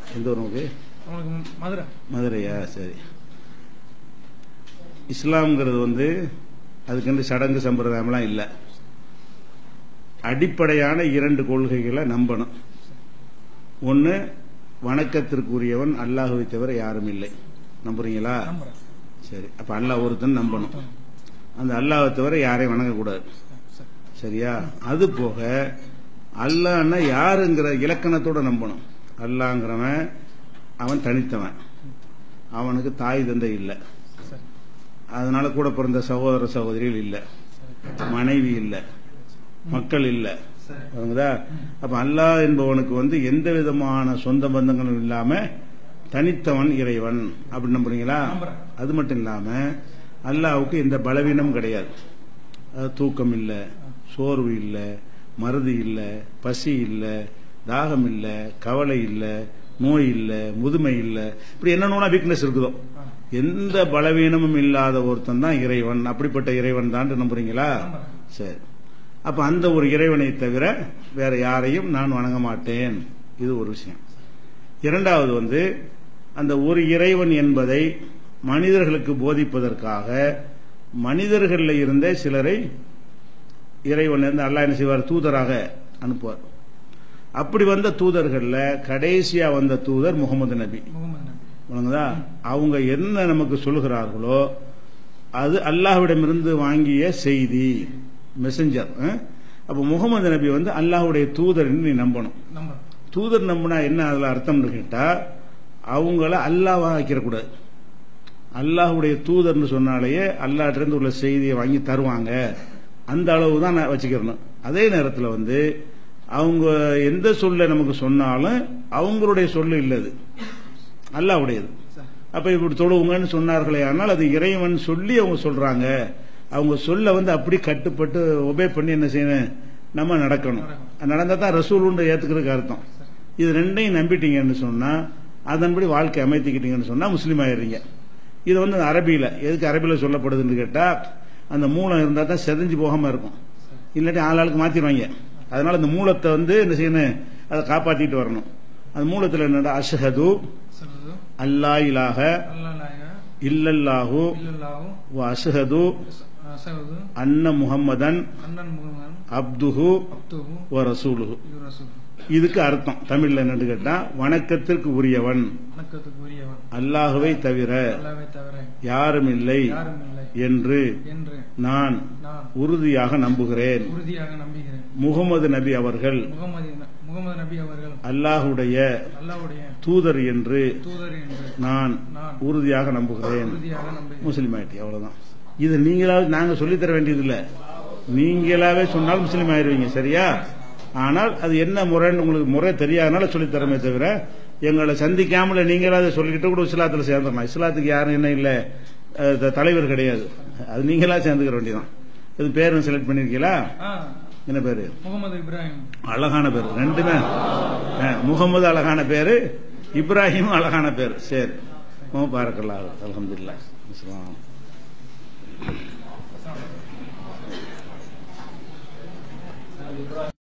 எந்த ஊர் உங்களுக்கு உங்களுக்கு மதுரை மதுரையா சரி இஸ்லாம்ங்கிறது வந்து அதுக்கென்று சடங்கு சம்பிரதாயம்லாம் இல்லை அடிப்படையான இரண்டு கொள்கைகளை நம்பணும் ஒன்று வணக்கத்திற்குரியவன் அல்லாஹுவை தவிர யாரும் இல்லை நம்புறீங்களா நம்புறேன் சரி அப்ப அல்லாஹ் ஒருத்தன் நம்பணும் அந்த அல்லாஹ்வை தவிர யாரையும் வணங்கக்கூடாது சரி சரியா அது போக அல்லாஹ்னா யாருங்கிற இலக்கணத்தோட நம்பணும் அல்லாங்கிறவன் அவன் தனித்தவன் அவனுக்கு தாய் தந்தை இல்லை சரி அதனால கூட பிறந்த சகோதர சகோதரிகள் இல்லை மனைவி இல்லை மக்கள் இல்லை சரி புரியுதா அப்ப அல்லாஹ் என்பவனுக்கு வந்து எந்த விதமான சொந்த பந்தங்களும் இல்லாம தனித்தவன் இறைவன் அப்படி நம்புறீங்களா நம்புறேன். அது மட்டும் இல்லாம அல்லாஹ்வுக்கு எந்த பலவீனமும் கிடையாது அது தூக்கம் இல்லை சோர்வு இல்லை மறதி இல்லை பசி இல்லை தாகம் இல்லை கவலை இல்லை நோய் இல்லை முதுமை இல்லை இப்படி என்னென்ன வீக்னஸ் இருக்குதோ ஆ. எந்த பலவீனமும் இல்லாத ஒருத்தன் தான் இறைவன் அப்படிப்பட்ட இறைவன் தான் நம்புறீங்களா நம்புறேன். சரி அப்ப அந்த ஒரு இறைவனை தவிர வேற யாரையும் நான் வணங்க மாட்டேன் இது ஒரு விஷயம் இரண்டாவது வந்து அந்த ஒரு இறைவன் என்பதை மனிதர்களுக்கு போதிப்பதற்காக மனிதர்களில் இருந்த சிலரை இறைவன் இருந்து அல்லாஹ் என்ன செய்வார் தூதராக அனுப்புவார் அப்படி வந்த தூதர்கள்ல கடைசியா வந்த தூதர் முகமது நபி முகமது நபி வணங்குதா அவங்க என்ன நமக்கு சொல்லுகிறார்களோ அது அல்லாஹ்விடமிருந்து வாங்கிய செய்தி மெசஞ்சர் அப்ப முகமது நபி வந்து அல்லாஹ்வுடைய தூதர் நீ நம்பணும் நம்புறேன் தூதர் நம்பினா என்ன அதுல அர்த்தம்னு கேட்டா அவங்கள அல்லாஹ்வா ஆக்கிடக்கூடாது அல்லாஹ்வுடைய தூதர்னு சொன்னாலேயே அல்லாஹ்ட்டிருந்து உள்ள செய்தியை வாங்கி தருவாங்க அந்த அளவு தான் நான் வச்சுக்கிறணும் அதே நேரத்தில் வந்து அவங்க எந்த சொல்ல நமக்கு சொன்னாலும் அவங்களுடைய சொல்லு இல்லது அல்லாஹ்வுடையது சரி அப்ப இப்படி தொழுவுங்கன்னு சொன்னார்களே ஆனால் அது இறைவன் சொல்லி அவங்க சொல்றாங்க அவங்க சொல்ல வந்து அப்படி கட்டுப்பட்டு ஒபே பண்ணி என்ன செய்யணும் நம்ம நடக்கணும் நடந்தா தான் ரசூலுன்ற ஏத்துக்கிறதுக்கு அர்த்தம் இது ரெண்டையும் நம்பிட்டீங்கன்னு சொன்னா அதன்படி வாழ்க்கை அமைத்திக்கிட்டீங்கன்னு சொன்னா முஸ்லீம் ஆயிடுறீங்க இது வந்து அரபியில எதுக்கு அரபியில சொல்லப்படுதுன்னு கேட்டா அந்த மூலம் இருந்தா தான் செதஞ்சு போகாம இருக்கும் இல்லாட்டி ஆளாளுக்கு மாத்திடுவாங்க அதனால அந்த மூலத்தை வந்து என்ன செய்யணும் அதை காப்பாத்திட்டு வரணும் அந்த மூலத்துல என்னடா அஷ்ஹது சொல்றது அல்லா இலாஹ அல்லா நாயக இல்லல்லாஹு இல்லல்லாஹு வ அஷ்ஹது அசவது அன்ன முஹம்மதன் அண்ணன் முகமன் அப்துஹு அப்துஹு வ ரசூலுஹு இது ரசூல் இதுக்கு அர்த்தம் தமிழ்ல என்னன்னு கேட்டா வணக்கத்திற்கு உரியவன் வணக்கத்துக்கு உரியவன் அல்லாஹுவை தவிர அல்லாவை தவிர யாரும் இல்லை யாரும் இல்லை என்று என்று நான் நான் உறுதியாக நம்புகிறேன் உறுதியாக நம்புகிறேன் முகமது நபி அவர்கள் முகமது முகமது நபி அவர்கள் அல்லாஹுடைய அல்லாவுடைய தூதர் என்று தூதர் என்று நான் நான் உறுதியாக நம்புகிறேன் உறுதியாக நம்புகிறேன் முஸ்லீம் ஆயிட்டி அவ்வளவுதான் இது நீங்களாவே நாங்க சொல்லித் தர வேண்டியதில்ல நீங்களாவே சொன்னால் முஸ்லீம் ஆயிருவீங்க சரியா ஆனால் அது என்ன முறைன்னு உங்களுக்கு முறை தெரியாதனால சொல்லித் தரமே தவிர எங்களை சந்திக்காமல நீங்களாவது சொல்லிக்கிட்டு கூட இஸ்லாத்துல சேர்ந்துடலாம் இஸ்லாத்துக்கு யாரும் என்ன இல்ல அஹ், த- தலைவர் கிடையாது அது நீங்களா சேர்ந்துக்கிற வேண்டியதான் இது பேரும் செலக்ட் பண்ணிருக்கீங்களா ஆ என்ன பேரு முகமது இப்ராஹிம் அழகான பேர் ரெண்டுமே அஹ், முகமது அழகான பேரு இப்ராஹிம் அழகான பேர் சரி பாரக்கல்லா அல்ஹம்துலில்லாஹ் அஸ்ஸலாம்